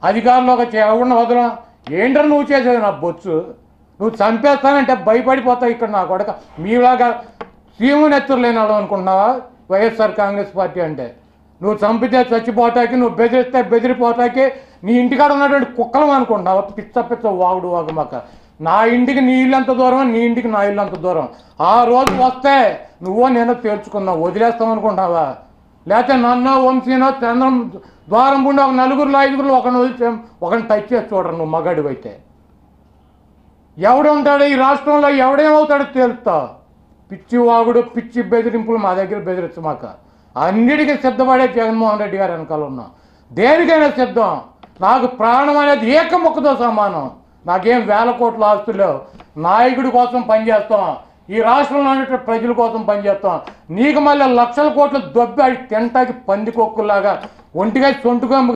అధికారంలోకి వచ్చి ఎవరిని వదలం ఏంటని నువ్వు చేసేది నా బొచ్చు నువ్వు చంపేస్తానంటే భయపడిపోతావు ఇక్కడ నా కొడక మీలాగా సీము నెత్తురు లేని వాళ్ళం అనుకుంటున్నావా వైఎస్ఆర్ కాంగ్రెస్ పార్టీ అంటే నువ్వు చంపితే చచ్చిపోతాకి నువ్వు బెదిరిస్తే బెదిరిపోతాకి నీ ఇంటికాడ ఉన్నటువంటి కుక్కలం అనుకుంటున్నావా పిచ్చ పిచ్చ వాగుడు వాగమాక నా ఇంటికి నీ ఇల్లు అంత దూరం నీ ఇంటికి నా ఇల్లు అంత దూరం ఆ రోజు వస్తే నువ్వో నేను తేల్చుకున్నావు వదిలేస్తాం అనుకుంటున్నావా లేకపోతే నన్నో వంశీనో చంద్రం ద్వారం గుండా ఒక నలుగురులో ఐదుగురులో ఒకరిని వదిలితే ఒకరిని టచ్ చేసి చూడరు నువ్వు మగాడివి అయితే ఎవడుంటాడు ఈ రాష్ట్రంలో ఎవడేమవుతాడో తేలుస్తావు పిచ్చి వాగుడు పిచ్చి బెదిరింపులు మా దగ్గర బెదిరించమాక అన్నిటికీ సిద్ధపడే జగన్మోహన్ రెడ్డి గారు వెనకాల ఉన్నాం దేనికైనా సిద్ధం నాకు ప్రాణం అనేది ఏక మొక్కతో సమానం నాకేం వేల కోట్ల ఆస్తులు లేవు నాయకుడి కోసం పనిచేస్తాం ఈ రాష్ట్రంలో ఉన్నటువంటి ప్రజల కోసం పనిచేస్తాం నీకు మళ్ళీ లక్షల కోట్లు దొబ్బి అడి తింటాకి పందికొక్కులాగా ఒంటిగా సొంటుగా